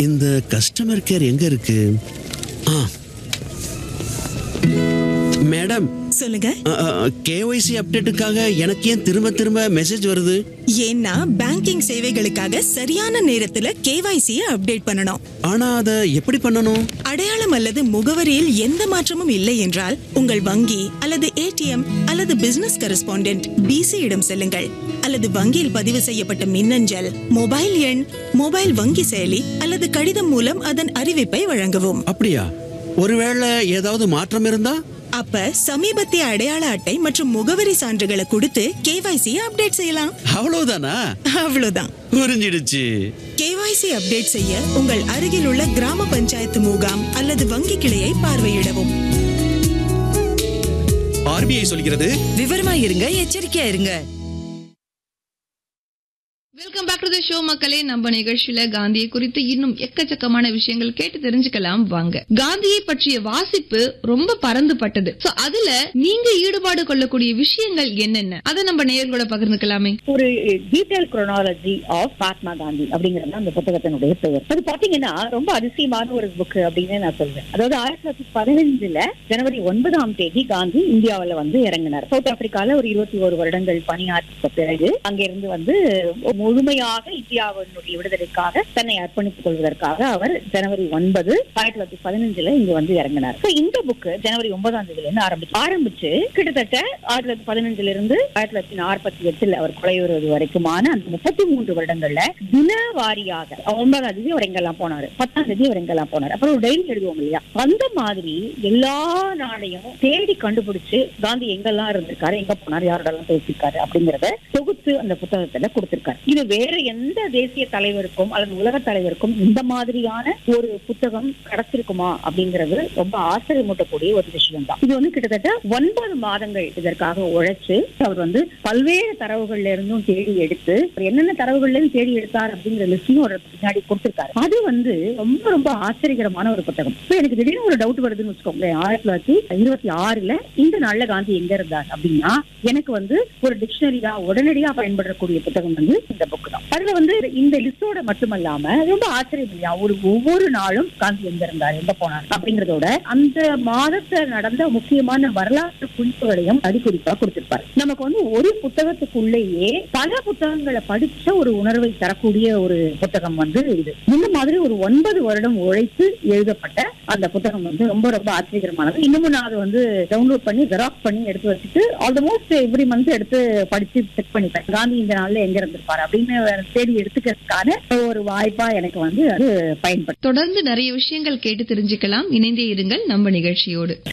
இந்த customer care எங்க இருக்கு ஆ மேடம் சொல்லுங்க கேஒய்சி அப்டேட்டுக்காக எனக்கு ஏன் திரும்ப திரும்ப மெசேஜ் வருது ஏன்னா பேங்கிங் சேவைகளுக்காக சரியான நேரத்துல கேவைசி அப்டேட் பண்ணணும் ஆனா அதை எப்படி பண்ணணும் அடையாளம் அல்லது முகவரியில் எந்த மாற்றமும் இல்லை என்றால் உங்கள் வங்கி அல்லது ஏடிஎம் அல்லது பிசினஸ் கரஸ்பாண்டென்ட் பிசி இடம் செல்லுங்கள் அல்லது வங்கியில் பதிவு செய்யப்பட்ட மின்னஞ்சல் மொபைல் எண் மொபைல் வங்கி செயலி அல்லது கடிதம் மூலம் அதன் அறிவிப்பை வழங்கவும் அப்படியா ஒருவேளை ஏதாவது மாற்றம் இருந்தா அப்ப சமீபத்திய அடையாள அட்டை மற்றும் முகவரி சான்றுகளை கொடுத்து கேவைசி அப்டேட் செய்யலாம் அவ்வளவுதானா அவ்வளவுதான் புரிஞ்சிடுச்சு கேவைசி அப்டேட் செய்ய உங்கள் அருகில் உள்ள கிராம பஞ்சாயத்து முகாம் அல்லது வங்கி கிளையை பார்வையிடவும் ஆர்பிஐ சொல்கிறது விவரமா இருங்க எச்சரிக்கையா இருங்க welcome back to the show மக்களே நம்ம நிகழ்ச்சியில காந்தியை குறித்து இன்னும் எக்கச்சக்கமான விஷயங்கள் கேட்டு தெரிஞ்சுக்கலாம் வாங்க காந்தியை பற்றிய வாசிப்பு ரொம்ப பறந்துபட்டது சோ அதுல நீங்க ஈடுபாடு கொள்ளக்கூடிய விஷயங்கள் என்னென்ன அதை நம்ம நேயர்களோட பகிர்ந்துக்கலாமே ஒரு detail chronology of Mahatma Gandhi அப்படிங்கிறது அந்த புத்தகத்தினுடைய பெயர் அது பாத்தீங்கன்னா ரொம்ப அதிசயமான ஒரு புக் அப்படின்னு நான் சொல்றேன் அதாவது ஆயிரத்தி தொள்ளாயிரத்தி பதினைஞ்சுல ஜனவரி ஒன்பதாம் தேதி காந்தி இந்தியாவுல வந்து இறங்கினார் சவுத் ஆப்பிரிக்கால ஒரு இருபத்தி ஒரு வருடங்கள் பணியாற்றிய பிறகு அங்கிருந்து வந்து முழுமையாக இந்தியாவினுடைய விடுதலைக்காக தன்னை அர்ப்பணித்துக் கொள்வதற்காக அவர் ஜனவரி ஒன்பது ஆயிரத்தி தொள்ளாயிரத்தி பதினஞ்சுல இங்க வந்து இறங்கினார் So, இந்த புக் ஜனவரி ஒன்பதாம் தேதியில இருந்து ஆரம்பிச்சு ஆரம்பிச்சு கிட்டத்தட்ட ஆயிரத்தி தொள்ளாயிரத்தி பதினஞ்சுல இருந்து ஆயிரத்தி தொள்ளாயிரத்தி நாற்பத்தி எட்டுல அவர் கொலை வருவது வரைக்குமான அந்த முப்பத்தி மூன்று வருடங்கள்ல தின வாரியாக ஒன்பதாம் தேதி அவர் எங்கெல்லாம் போனாரு பத்தாம் தேதி அவர் எங்கெல்லாம் போனாரு அப்புறம் ஒரு டைரி எழுதுவோம் இல்லையா அந்த மாதிரி எல்லா நாளையும் தேடி கண்டுபிடிச்சு காந்தி எங்கெல்லாம் இருந்திருக்காரு எங்க போனாரு யாரோடலாம் பேசியிருக்காரு அப்படிங்கறத தொகுத்து அந்த புத்தகத்துல கொடுத்திருக்காரு இது வேற எந்த தேசிய தலைவருக்கும் அல்லது உலக தலைவருக்கும் இந்த மாதிரியான ஒரு புத்தகம் கிடைச்சிருக்குமா அப்படிங்கிறது ரொம்ப ஆச்சரியமூட்டக்கூடிய ஒரு விஷயம் தான் இது வந்து கிட்டத்தட்ட ஒன்பது மாதங்கள் இதற்காக உழைச்சு அவர் வந்து பல்வேறு தரவுகள்ல இருந்தும் தேடி எடுத்து அவர் என்னென்ன தரவுகள்ல இருந்து தேடி எடுத்தார் அப்படிங்கிற லிஸ்டையும் ஒரு பின்னாடி கொடுத்திருக்காரு அது வந்து ரொம்ப ரொம்ப ஆச்சரியகரமான ஒரு புத்தகம் இப்ப எனக்கு திடீர்னு ஒரு டவுட் வருதுன்னு வச்சுக்கோங்களேன் ஆயிரத்தி தொள்ளாயிரத்தி இருபத்தி ஆறுல இந்த நாள்ல காந்தி எங்க இருந்தார் அப்படின்னா எனக்கு வந்து ஒரு டிக்ஷனரியா உடனடியா பயன்படக்கூடிய புத்தகம் வந்து இந்த புக் தான் அதுல வந்து இந்த லிஸ்டோட மட்டுமல்லாம ரொம்ப ஆச்சரியம் இல்லையா ஒரு ஒவ்வொரு நாளும் காந்தி எங்க இருந்தார் எங்க போனார் அப்படிங்கறதோட அந்த மாதத்துல நடந்த முக்கியமான வரலாற்று குறிப்புகளையும் அடிக்குறிப்பா கொடுத்திருப்பாரு நமக்கு வந்து ஒரு புத்தகத்துக்குள்ளேயே பல புத்தகங்களை படிச்ச ஒரு உணர்வை தரக்கூடிய ஒரு புத்தகம் வந்து இது இந்த மாதிரி ஒரு ஒன்பது வருடம் உழைத்து எழுதப்பட்ட அந்த புத்தகம் வந்து ரொம்ப ரொம்ப ஆச்சரியகரமானது இன்னமும் நான் அதை வந்து டவுன்லோட் பண்ணி ஜெராக்ஸ் பண்ணி எடுத்து வச்சுட்டு ஆல்மோஸ்ட் எவ்ரி மந்த் எடுத்து படிச்சு செக் பண்ணிப்பேன் காந்தி இந்த நாள்ல எங்க இருந்திருப்பாரு அப்படின்னு தேடி எடுத்துக்கிறதுக்கான ஒரு வாய்ப்பா எனக்கு வந்து அது பயன்படுது தொடர்ந்து நிறைய விஷயங்கள் கேட்டு தெரிஞ்சுக்கலாம் இணைந்தே இருங்கள் நம்ம நிகழ்ச்சியோடு